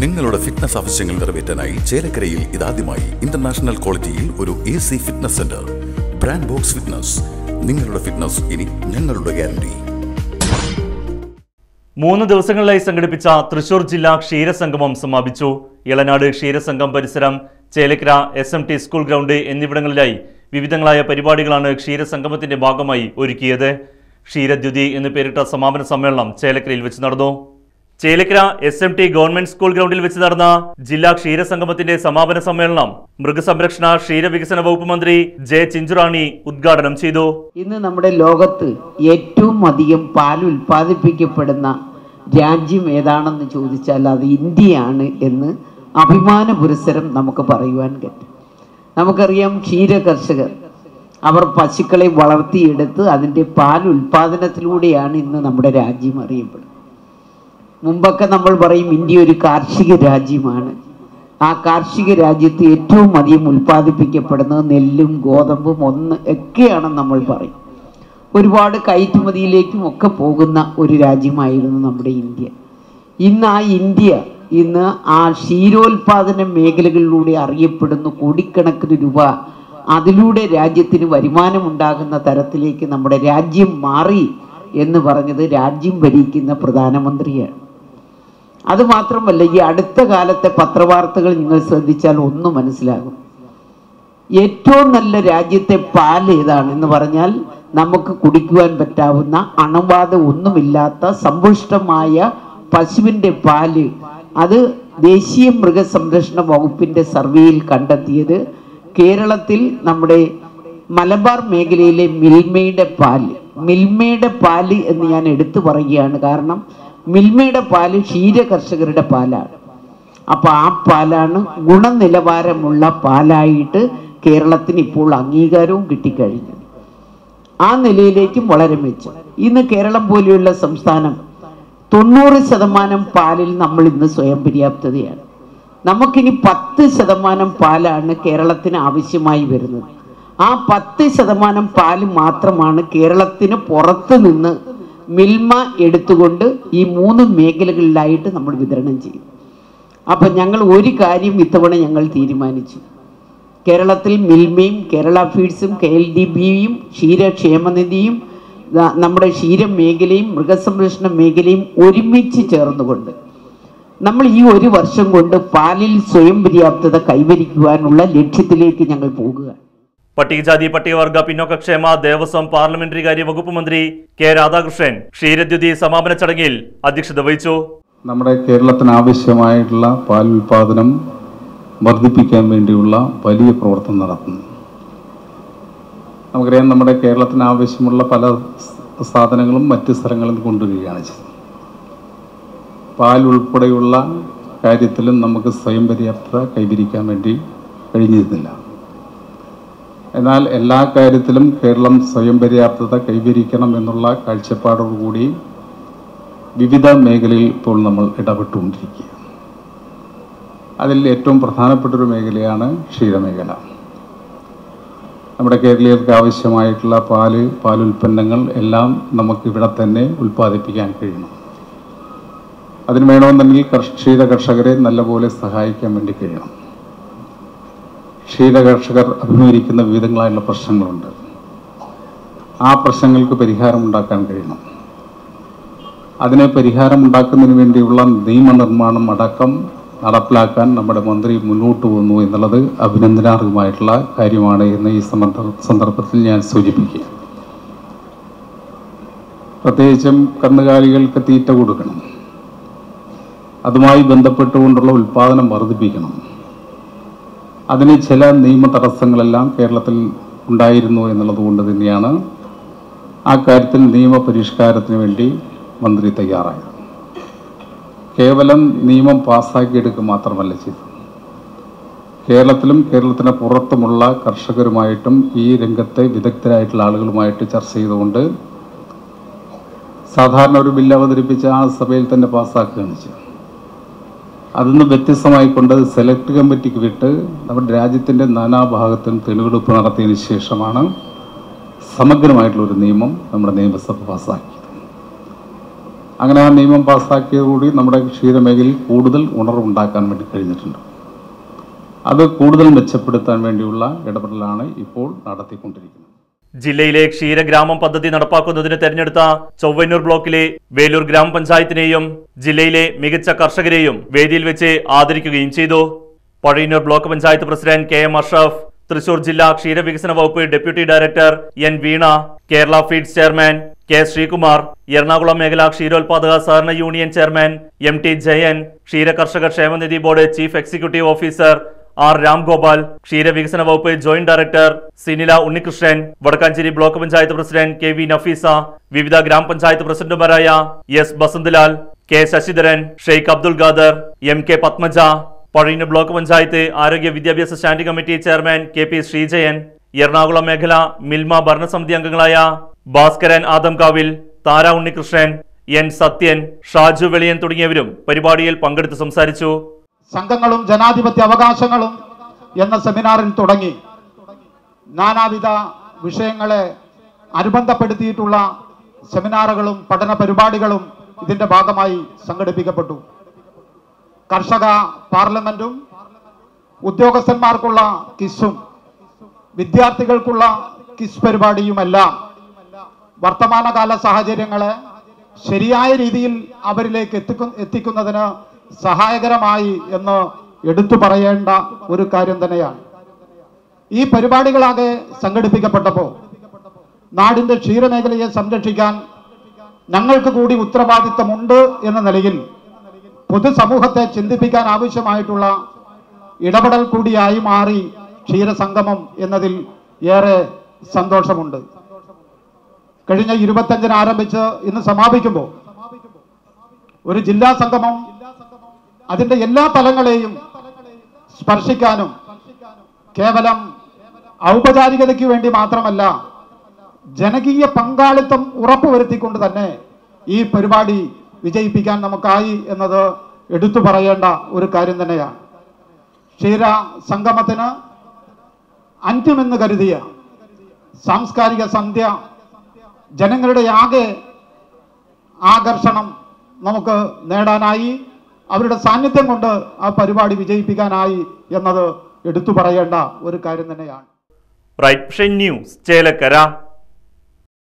നിങ്ങളുടെ ഫിറ്റ്നസ് ആവശ്യങ്ങൾ നിറവേറ്റാനായി ചേലക്കരയിൽ ഇതാദ്യമായി ഇന്റർനാഷണൽ ക്വാളിറ്റിയിൽ ഒരു A C fitness centre brand box fitness നിങ്ങളുടെ ഫിറ്റ്നസ് ഇനി ഞങ്ങളുടെ ഗ്യാരണ്ടി മൂന്ന് ദിവസങ്ങളിലായി സംഘടിപ്പിച്ച തൃശൂർ ജില്ലാ ക്ഷീരസംഗമം സമാപിച്ചു ഇളനാട് ക്ഷീരസംഘം പരിസരം Chelakkara S M T school ground എന്നിവിടങ്ങളിലായി വിവിധങ്ങളായ പരിപാടികളാണ് ക്ഷീരസംഗമത്തിന്റെ ഭാഗമായി ഒരുക്കിയത് ക്ഷീരദ്യുതി എന്ന് പേരിട്ട സമാപന സമ്മേളനം ചേലക്കരയിൽ വെച്ച് നടന്നു Chelakkara S M T government school ഗ്രൗണ്ടിൽ വെച്ച് നടന്ന ജില്ലാ ക്ഷീരസംഗമത്തിന്റെ സമാപന സമ്മേളനം മൃഗസംരക്ഷണ ക്ഷീരവികസന വകുപ്പ് മന്ത്രി ജെ ചിഞ്ചുറാണി ഉദ്ഘാടനം ചെയ്തു ഇന്ന് നമ്മുടെ ലോകത്ത് ഏറ്റവും അധികം പാൽ ഉൽപ്പാദിപ്പിക്കപ്പെടുന്ന രാജ്യം ഏതാണെന്ന് ചോദിച്ചാൽ അത് ഇന്ത്യയാണ് എന്ന് അഭിമാന പുരസരം നമുക്ക് പറയുവാൻ പറ്റും നമുക്കറിയാം ക്ഷീര കർഷകർ അവർ പശുക്കളെ വളർത്തിയെടുത്ത് അതിൻ്റെ പാൽ ഉൽപ്പാദനത്തിലൂടെയാണ് ഇന്ന് നമ്മുടെ രാജ്യം അറിയപ്പെടുന്നത് മുമ്പൊക്കെ നമ്മൾ പറയും ഇന്ത്യ ഒരു കാർഷിക രാജ്യമാണ് ആ കാർഷിക രാജ്യത്ത് ഏറ്റവും അധികം ഉൽപ്പാദിപ്പിക്കപ്പെടുന്നത് നെല്ലും ഗോതമ്പും ഒന്ന് ഒക്കെയാണെന്ന് നമ്മൾ പറയും ഒരുപാട് കയറ്റുമതിയിലേക്കും ഒക്കെ പോകുന്ന ഒരു രാജ്യമായിരുന്നു നമ്മുടെ ഇന്ത്യ ഇന്ന് ആ ഇന്ത്യ ഇന്ന് ആ ക്ഷീരോത്പാദന മേഖലകളിലൂടെ അറിയപ്പെടുന്നു കോടിക്കണക്കിന് രൂപ അതിലൂടെ രാജ്യത്തിന് വരുമാനമുണ്ടാകുന്ന തരത്തിലേക്ക് നമ്മുടെ രാജ്യം മാറി എന്ന് പറഞ്ഞത് രാജ്യം ഭരിക്കുന്ന പ്രധാനമന്ത്രിയാണ് അത് മാത്രമല്ല ഈ അടുത്ത കാലത്തെ പത്രവാർത്തകൾ നിങ്ങൾ ശ്രദ്ധിച്ചാൽ ഒന്ന് മനസ്സിലാകും ഏറ്റവും നല്ല രാജ്യത്തെ പാൽ ഏതാണ് എന്ന് പറഞ്ഞാൽ നമുക്ക് കുടിക്കുവാൻ പറ്റാവുന്ന അണുബാധ ഒന്നുമില്ലാത്ത സമ്പുഷ്ടമായ പശുവിൻ്റെ പാല് അത് ദേശീയ മൃഗസംരക്ഷണ വകുപ്പിൻ്റെ സർവേയിൽ കണ്ടെത്തിയത് കേരളത്തിൽ നമ്മുടെ മലബാർ മേഖലയിലെ മിൽമയുടെ പാല് മിൽമയുടെ പാല് എന്ന് ഞാൻ എടുത്തു പറയുകയാണ് കാരണം മിൽമയുടെ പാല് ക്ഷീര കർഷകരുടെ പാലാണ് അപ്പോൾ ആ പാലാണ് ഗുണനിലവാരമുള്ള പാലായിട്ട് കേരളത്തിന് ഇപ്പോൾ അംഗീകാരവും കിട്ടിക്കഴിഞ്ഞു ആ നിലയിലേക്കും വളരെ മെച്ചം ഇന്ന് കേരളം പോലെയുള്ള സംസ്ഥാനം തൊണ്ണൂറ് ശതമാനം പാലിൽ നമ്മൾ ഇന്ന് സ്വയം പര്യാപ്തതയാണ് നമുക്കിനി പത്ത് ശതമാനം പാലാണ് കേരളത്തിന് ആവശ്യമായി വരുന്നത് ആ പത്ത് ശതമാനം പാല് മാത്രമാണ് കേരളത്തിന് പുറത്ത് നിന്ന് മിൽമ എടുത്തുകൊണ്ട് ഈ മൂന്ന് മേഖലകളിലായിട്ട് നമ്മൾ വിതരണം ചെയ്യും അപ്പം ഞങ്ങൾ ഒരു കാര്യം ഇത്തവണ ഞങ്ങൾ തീരുമാനിച്ചു കേരളത്തിൽ മിൽമയും കേരള ഫീഡ്സും കെ എൽ ഡി ബിയും ക്ഷീരക്ഷേമനിധിയും ദാ- നമ്മുടെ ക്ഷീര മേഖലയും മൃഗസംരക്ഷണ മേഖലയും ഒരുമിച്ച് ചേർന്നുകൊണ്ട് നമ്മൾ ഈ ഒരു വർഷം കൊണ്ട് പാലിൽ സ്വയം പര്യാപ്തത കൈവരിക്കുവാനുള്ള ലക്ഷ്യത്തിലേക്ക് ഞങ്ങൾ പോകുക പട്ടികജാതി പട്ടികവർഗ പിന്നോക്കക്ഷേമ ദേവസ്വം പാർലമെന്ററി കാര്യ വകുപ്പ് മന്ത്രി കെ രാധാകൃഷ്ണൻ ക്ഷീരദ്യുതി സമാപന ചടങ്ങിൽ അധ്യക്ഷത വഹിച്ചു നമ്മുടെ കേരളത്തിന് ആവശ്യമായിട്ടുള്ള പാൽ ഉൽപാദനം വർദ്ധിപ്പിക്കാൻ വേണ്ടിയുള്ള വലിയ പ്രവർത്തനം നടത്തുന്നു നമുക്കറിയാം നമ്മുടെ കേരളത്തിന് ആവശ്യമുള്ള പല സ- സാധനങ്ങളും മറ്റ് സ്ഥലങ്ങളിൽ നിന്ന് കൊണ്ടുവരികയാണ് ചെയ്തത് പാൽ ഉൾപ്പെടെയുള്ള കാര്യത്തിലും നമുക്ക് സ്വയം പര്യാപ്തത കൈവരിക്കാൻ വേണ്ടി കഴിഞ്ഞിരുന്നില്ല എന്നാൽ എല്ലാ കാര്യത്തിലും കേരളം സ്വയം പര്യാപ്തത കൈവരിക്കണം എന്നുള്ള കാഴ്ചപ്പാടോടുകൂടി വിവിധ മേഖലയിൽ ഇപ്പോൾ നമ്മൾ ഇടപെട്ടുകൊണ്ടിരിക്കുക അതിൽ ഏറ്റവും പ്രധാനപ്പെട്ട ഒരു മേഖലയാണ് ക്ഷീരമേഖല നമ്മുടെ കേരളീയർക്ക് ആവശ്യമായിട്ടുള്ള പാല് പാലുൽപ്പന്നങ്ങൾ എല്ലാം നമുക്ക് ഇവിടെ തന്നെ ഉൽപ്പാദിപ്പിക്കാൻ കഴിയണം അതിന് വേണമെന്നുണ്ടെങ്കിൽ കർഷ ക്ഷീര കർഷകരെ നല്ലപോലെ സഹായിക്കാൻ വേണ്ടി കഴിയണം ക്ഷീര കർഷകർ അഭിമുഖീകരിക്കുന്ന വിവിധങ്ങളായുള്ള പ്രശ്നങ്ങളുണ്ട് ആ പ്രശ്നങ്ങൾക്ക് പരിഹാരം ഉണ്ടാക്കാൻ കഴിയണം അതിന് പരിഹാരമുണ്ടാക്കുന്നതിന് വേണ്ടിയുള്ള നിയമനിർമ്മാണം അടക്കം നടപ്പിലാക്കാൻ നമ്മുടെ മന്ത്രി മുന്നോട്ട് വന്നു എന്നുള്ളത് അഭിനന്ദനാർഹമായിട്ടുള്ള കാര്യമാണ് എന്ന് ഈ സന്ദർഭ- സന്ദർഭത്തിൽ ഞാൻ സൂചിപ്പിക്കുക പ്രത്യേകിച്ചും കന്നുകാലികൾക്ക് തീറ്റ കൊടുക്കണം അതുമായി ബന്ധപ്പെട്ടുകൊണ്ടുള്ള ഉൽപ്പാദനം വർദ്ധിപ്പിക്കണം അതിന് ചില നിയമ തടസ്സങ്ങളെല്ലാം കേരളത്തിൽ ഉണ്ടായിരുന്നു എന്നുള്ളത് കൊണ്ട് തന്നെയാണ് ആ കാര്യത്തിൽ നിയമപരിഷ്കാരത്തിന് വേണ്ടി മന്ത്രി തയ്യാറായത് കേവലം നിയമം പാസ്സാക്കിയെടുക്കുക മാത്രമല്ല ചെയ്തത് കേരളത്തിലും കേരളത്തിന് പുറത്തുമുള്ള കർഷകരുമായിട്ടും ഈ രംഗത്തെ വിദഗ്ധരായിട്ടുള്ള ആളുകളുമായിട്ട് ചർച്ച ചെയ്തുകൊണ്ട് സാധാരണ ഒരു ബില്ല് അവതരിപ്പിച്ച ആ സഭയിൽ തന്നെ പാസ്സാക്കുകയാണ് ചെയ്തത് അതിൽ നിന്ന് വ്യത്യസ്തമായിക്കൊണ്ട് സെലക്ട് കമ്മിറ്റിക്ക് വിട്ട് നമ്മുടെ രാജ്യത്തിൻ്റെ നാനാഭാഗത്തും തെളിവെടുപ്പ് നടത്തിയതിന് ശേഷമാണ് സമഗ്രമായിട്ടുള്ള ഒരു നിയമം നമ്മുടെ നിയമസഭ പാസ്സാക്കിയത് അങ്ങനെ ആ നിയമം പാസ്സാക്കിയതോടുകൂടി നമ്മുടെ ക്ഷീരമേഖലയിൽ കൂടുതൽ ഉണർവുണ്ടാക്കാൻ വേണ്ടി കഴിഞ്ഞിട്ടുണ്ട് അത് കൂടുതൽ മെച്ചപ്പെടുത്താൻ വേണ്ടിയുള്ള ഇടപെടലാണ് ഇപ്പോൾ നടത്തിക്കൊണ്ടിരിക്കുന്നത് ജില്ലയിലെ ക്ഷീരഗ്രാമം പദ്ധതി നടപ്പാക്കുന്നതിന് തെരഞ്ഞെടുത്ത ചൊവ്വന്നൂർ ബ്ലോക്കിലെ വേലൂർ ഗ്രാമപഞ്ചായത്തിനെയും ജില്ലയിലെ മികച്ച കർഷകരെയും വേദിയിൽ വെച്ച് ആദരിക്കുകയും ചെയ്തു Pazhayannur block panchayat president K M Ashraf Thrissur ജില്ലാ ക്ഷീരവികസന വകുപ്പ് deputy director N Veena Kerala feeds chairman K Sreekumar Ernakulam മേഖലാ ക്ഷീരോത്പാദക സഹകരണ union chairman M T Jayan ക്ഷീര കർഷക ക്ഷേമനിധി board chief executive officer R Ramgopal ക്ഷീരവികസന വകുപ്പ് joint director Sinila Unnikrishnan Vadakkanchery block panchayat president K V Nafeesa വിവിധ ഗ്രാമപഞ്ചായത്ത് പ്രസിഡന്റുമാരായ S Basanthlal K Sasidharan Sheikh Abdul Khader M K Padmaja Pazhayannur block panchayat ആരോഗ്യ വിദ്യാഭ്യാസ standing committee chairman K P Sreejayan Ernakulam മേഖല മിൽമ ഭരണസമിതി അംഗങ്ങളായ ഭാസ്കരൻ ആദംകാവിൽ താര ഉണ്ണികൃഷ്ണൻ എൻ സത്യൻ ഷാജു വെളിയൻ തുടങ്ങിയവരും പരിപാടിയിൽ പങ്കെടുത്ത് സംസാരിച്ചു സംഘങ്ങളും ജനാധിപത്യ അവകാശങ്ങളും എന്ന സെമിനാറിൽ തുടങ്ങി നാനാവിധ വിഷയങ്ങളെ അനുബന്ധപ്പെടുത്തിയിട്ടുള്ള സെമിനാറുകളും പഠന പരിപാടികളും ഇതിന്റെ ഭാഗമായി സംഘടിപ്പിക്കപ്പെട്ടു കർഷക പാർലമെന്റും ഉദ്യോഗസ്ഥന്മാർക്കുള്ള കിസ്സും വിദ്യാർത്ഥികൾക്കുള്ള കിസ് പരിപാടിയുമെല്ലാം വർത്തമാനകാല സാഹചര്യങ്ങളെ ശരിയായ രീതിയിൽ അവരിലേക്ക് എത്തിക്കു എത്തിക്കുന്നതിന് സഹായകരമായി എന്ന് എടുത്തു പറയേണ്ട ഒരു കാര്യം തന്നെയാണ് ഈ പരിപാടികളാകെ സംഘടിപ്പിക്കപ്പെട്ടപ്പോൾ നാടിന്റെ ക്ഷീരമേഖലയെ സംരക്ഷിക്കാൻ ഞങ്ങൾക്ക് കൂടി ഉത്തരവാദിത്തമുണ്ട് എന്ന നിലയിൽ പൊതുസമൂഹത്തെ ചിന്തിപ്പിക്കാൻ ആവശ്യമായിട്ടുള്ള ഇടപെടൽ കൂടിയായി മാറി ക്ഷീരസംഗമം എന്നതിൽ ഏറെ സന്തോഷമുണ്ട് കഴിഞ്ഞ ഇരുപത്തഞ്ചിന് ആരംഭിച്ച് ഇന്ന് സമാപിക്കുമ്പോൾ ഒരു ജില്ലാ സംഗമം അതിന്റെ എല്ലാ തലങ്ങളെയും സ്പർശിക്കാനും കേവലം ഔപചാരികതയ്ക്ക് വേണ്ടി മാത്രമല്ല ജനകീയ പങ്കാളിത്തം ഉറപ്പുവരുത്തിക്കൊണ്ട് തന്നെ ഈ പരിപാടി വിജയിപ്പിക്കാൻ നമുക്കായി എന്നത് എടുത്തു പറയേണ്ട ഒരു കാര്യം തന്നെയാണ് ക്ഷീര സംഗമത്തിന് അന്ത്യമെന്ന് കരുതിയ സാംസ്കാരിക സന്ധ്യ ജനങ്ങളുടെ ആകെ ആകർഷണം നമുക്ക് നേടാനായി അവരുടെ സാന്നിധ്യം കൊണ്ട് ആ പരിപാടി വിജയിപ്പിക്കാനായി എന്നത് എടുത്തു പറയേണ്ട ഒരു കാര്യം തന്നെയാണ് റൈറ്റ് ന്യൂസ് ചേലക്കര